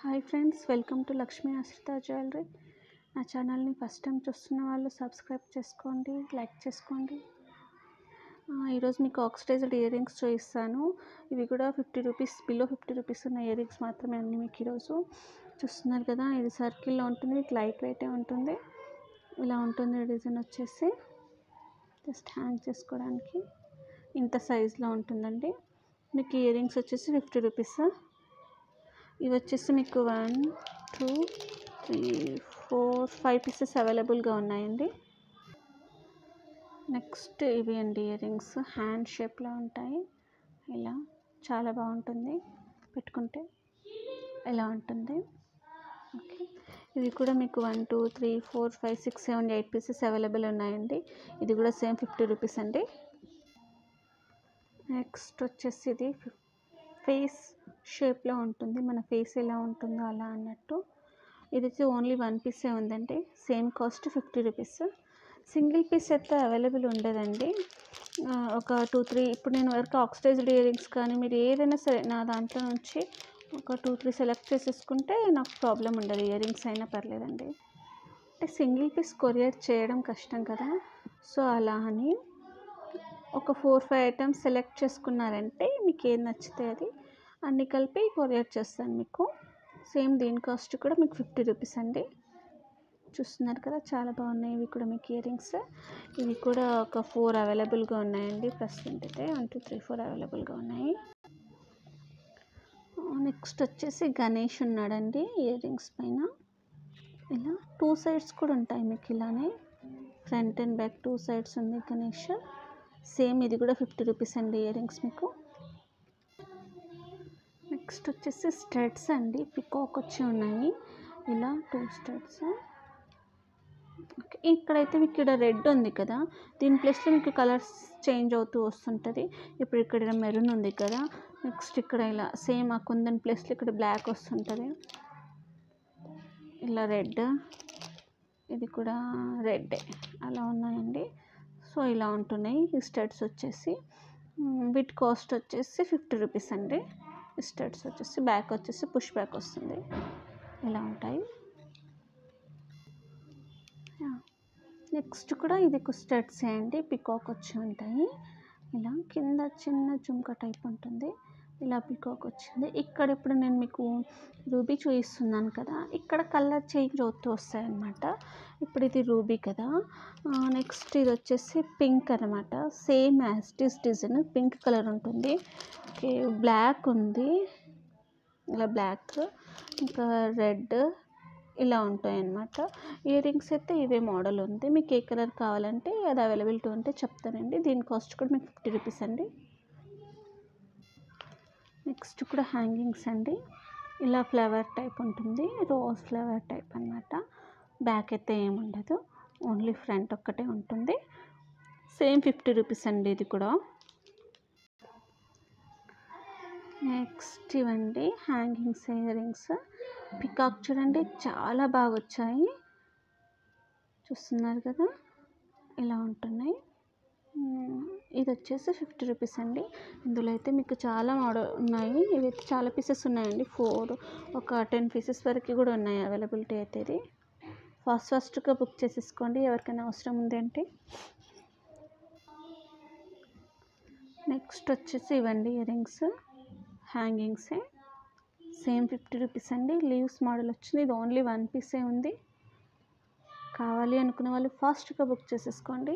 Hi friends welcome to Lakshmi Ashrita jewellery నా ఛానల్ని first time చూస్తున్న వాళ్ళు సబ్స్క్రైబ్ చేసుకోండి లైక్ చేసుకోండి ఆ, ఈరోజు మీకు ఆక్సిడైజ్డ్ ఇయర్ రింగ్స్ చూపిస్తాను ఇవి కూడా fifty rupees below fifty rupees ఉన్న ఇయర్ రింగ్స్ మాత్రమే అండి మీకు ఈరోజు చూస్తున్నారు కదా ఇది సర్కిల్లో ఉంటుంది మీకు లైట్ వెయిటే ఉంటుంది ఇలా ఉంటుంది డిజైన్ వచ్చేసి జస్ట్ హ్యాంగ్ చేసుకోవడానికి ఇంత సైజులో ఉంటుందండి మీకు ఇయర్ రింగ్స్ వచ్చేసి ఫిఫ్టీ రూపీస్ ఇవి వచ్చేసి మీకు one two three four five pieces అవైలబుల్గా ఉన్నాయండి నెక్స్ట్ ఇవి అండి ఇయర్ రింగ్స్ హ్యాండ్ షేప్లో ఉంటాయి ఇలా చాలా బాగుంటుంది పెట్టుకుంటే ఇలా ఉంటుంది ఓకే ఇవి కూడా మీకు one two three four five six seven eight pieces available ఉన్నాయండి ఇది కూడా సేమ్ ఫిఫ్టీ రూపీస్ అండి నెక్స్ట్ వచ్చేసి ఇది ఫేస్ షేప్లో ఉంటుంది మన ఫేస్ ఎలా ఉంటుందో అలా అన్నట్టు ఇది వచ్చి ఓన్లీ వన్ పీసే ఉందండి same cost fifty rupees single piece అయితే అవైలబుల్ ఉండదండి ఆ, ఒక టూ త్రీ ఇప్పుడు నేను వరకు ఆక్సిడైజ్డ్ ఇయర్ రింగ్స్ కానీ మీరు ఏదైనా సరే నా దాంట్లో నుంచి ఒక టూ త్రీ సెలెక్ట్ చేసేసుకుంటే నాకు ప్రాబ్లం ఉండదు ఇయర్ రింగ్స్ అయినా పర్లేదండి అంటే సింగిల్ పీస్ కొరియర్ చేయడం కష్టం కదా సో అలా అని ఒక ఫోర్ ఫైవ్ ఐటమ్స్ సెలెక్ట్ చేసుకున్నారంటే మీకు ఏది నచ్చితే అది అన్నీ కలిపి కొరియర్ చేస్తాను మీకు సేమ్ దీని కాస్ట్ కూడా మీకు ఫిఫ్టీ రూపీస్ అండి చూస్తున్నారు కదా చాలా బాగున్నాయి ఇవి కూడా మీకు ఇయర్ రింగ్స్ ఇవి కూడా ఒక ఫోర్ అవైలబుల్గా ఉన్నాయండి ప్రస్తుతం అయితే వన్ టూ త్రీ ఫోర్ అవైలబుల్గా ఉన్నాయి నెక్స్ట్ వచ్చేసి గణేష్ ఉన్నాడండి ఇయర్ రింగ్స్ పైన ఇలా టూ సైడ్స్ కూడా ఉంటాయి మీకు ఇలానే front and back two sides ఉంది గణేష్ సేమ్ ఇది కూడా ఫిఫ్టీ రూపీస్ అండి ఇయర్ రింగ్స్ మీకు నెక్స్ట్ వచ్చేసి స్టడ్స్ అండి పికాక్ వచ్చి ఉన్నాయి ఇలా టూ స్టడ్స్ ఓకే ఇక్కడైతే మీకు ఇక్కడ రెడ్ ఉంది కదా దీని ప్లేస్లో మీకు కలర్స్ చేంజ్ అవుతూ వస్తుంటుంది ఇప్పుడు ఇక్కడ మెరూన్ ఉంది కదా నెక్స్ట్ ఇక్కడ ఇలా సేమ్ ఆ కుందన్ ప్లేస్లో ఇక్కడ బ్లాక్ వస్తుంటుంది ఇలా రెడ్ ఇది కూడా రెడ్డే అలా ఉన్నాయండి సో ఇలా ఉంటున్నాయి ఈ స్టడ్స్ వచ్చేసి మ్, వీటి కాస్ట్ వచ్చేసి ఫిఫ్టీ రూపీస్ అండి ఈ స్టడ్స్ వచ్చేసి బ్యాక్ వచ్చేసి పుష్ బ్యాక్ వస్తుంది ఇలా ఉంటాయి నెక్స్ట్ కూడా ఇది స్టడ్స్ అండి పికాక్ వచ్చి ఉంటాయి ఇలా కింద చిన్న జుంక టైప్ ఉంటుంది ఇలా పికాక్ వచ్చింది ఇక్కడ ఇప్పుడు నేను మీకు రూబీ చూపిస్తున్నాను కదా ఇక్కడ కలర్ చేంజ్ అవుతూ వస్తాయి అన్నమాట ఇప్పుడు ఇది రూబీ కదా నెక్స్ట్ ఇది వచ్చేసి పింక్ అనమాట same as it is design pink colour ఉంటుంది ఓకే బ్లాక్ ఉంది ఇలా బ్లాక్ ఇంకా రెడ్ ఇలా ఉంటాయి అన్నమాట ఇయర్ రింగ్స్ అయితే ఇవే మోడల్ ఉంది మీకు ఏ కలర్ కావాలంటే అది అవైలబిలిటీ ఉంటే చెప్తానండి దీని కాస్ట్ కూడా మీకు ఫిఫ్టీ రూపీస్ అండి నెక్స్ట్ కూడా హ్యాంగింగ్స్ అండి ఇలా ఫ్లవర్ టైప్ ఉంటుంది రోజ్ ఫ్లవర్ టైప్ అన్నమాట బ్యాక్ అయితే ఏముండదు ఓన్లీ ఫ్రంట్ ఒక్కటే ఉంటుంది సేమ్ ఫిఫ్టీ రూపీస్ అండి ఇది కూడా నెక్స్ట్ ఇవండి హ్యాంగింగ్స్ ఇయర్ రింగ్స్ పికాక్ చూడండి చాలా బాగా వచ్చాయి చూస్తున్నారు కదా ఇలా ఉంటున్నాయి మ్మ్. ఇది వచ్చేసి ఫిఫ్టీ రూపీస్ అండి ఇందులో అయితే మీకు చాలా మోడల్ ఉన్నాయి ఇవి అయితే చాలా పీసెస్ ఉన్నాయండి ఫోర్ ఒక టెన్ పీసెస్ వరకు కూడా ఉన్నాయి అవైలబిలిటీ అయితే ఇది ఫాస్ట్ ఫాస్ట్గా బుక్ చేసేసుకోండి ఎవరికైనా అవసరం ఉంది అంటే నెక్స్ట్ వచ్చేసి ఇవ్వండి ఇయర్ రింగ్స్ హ్యాంగింగ్సే సేమ్ ఫిఫ్టీ రూపీస్ అండి లీవ్స్ మోడల్ వచ్చింది ఇది ఓన్లీ వన్ పీసే ఉంది కావాలి అనుకునే వాళ్ళు ఫాస్ట్గా బుక్ చేసేసుకోండి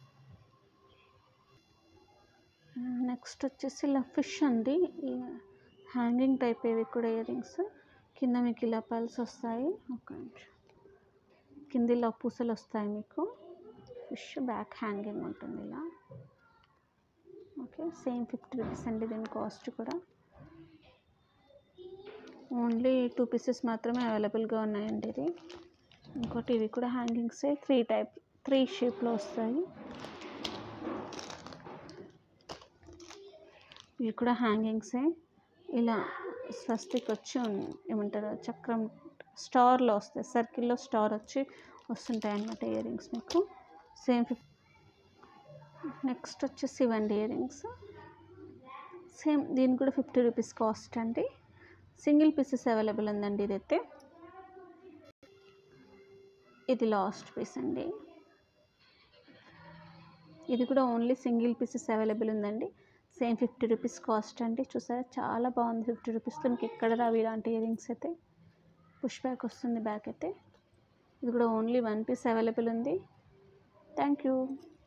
నెక్స్ట్ వచ్చేసి ఇలా ఫిష్ అండి ఈ హ్యాంగింగ్ టైప్ ఇవి కూడా ఇయర్ రింగ్స్ కింద మీకు ఇలా పల్స్ వస్తాయి ఒక నిమిషం కింద ఇలా పూసలు వస్తాయి మీకు ఫిష్ బ్యాక్ హ్యాంగింగ్ ఉంటుంది ఇలా ఓకే సేమ్ ఫిఫ్టీ రూపీస్ అండి దీని కాస్ట్ కూడా ఓన్లీ టూ పీసెస్ మాత్రమే అవైలబుల్గా ఉన్నాయండి ఇది ఇంకోటి ఇవి కూడా హ్యాంగింగ్సే త్రీ టైప్ త్రీ షేప్లో వస్తాయి ఇవి కూడా హ్యాంగింగ్సే ఇలా స్వస్తిక్ వచ్చి ఉన్- ఏమంటారు చక్రం స్టార్లో వస్తాయి సర్కిల్లో స్టార్ వచ్చి వస్తుంటాయి అన్నమాట ఇయర్ రింగ్స్ మీకు సేమ్ ఫిఫ్ నెక్స్ట్ వచ్చేసి ఇవ్వండి ఇయర్ రింగ్స్ సేమ్ దీని కూడా ఫిఫ్టీ రూపీస్ కాస్ట్ అండి సింగిల్ పీసెస్ అవైలబుల్ ఉందండి ఇదైతే ఇది లాస్ట్ పీస్ అండి ఇది కూడా ఓన్లీ సింగిల్ పీసెస్ అవైలబుల్ ఉందండి సేమ్ ఫిఫ్టీ రూపీస్ కాస్ట్ అండి చూసారా చాలా బాగుంది ఫిఫ్టీ రూపీస్తో మీకు ఎక్కడ రావు ఇలాంటి ఇయర్ రింగ్స్ అయితే పుష్ బ్యాక్ వస్తుంది బ్యాక్ అయితే ఇది కూడా ఓన్లీ వన్ పీస్ అవైలబుల్ ఉంది థ్యాంక్ యూ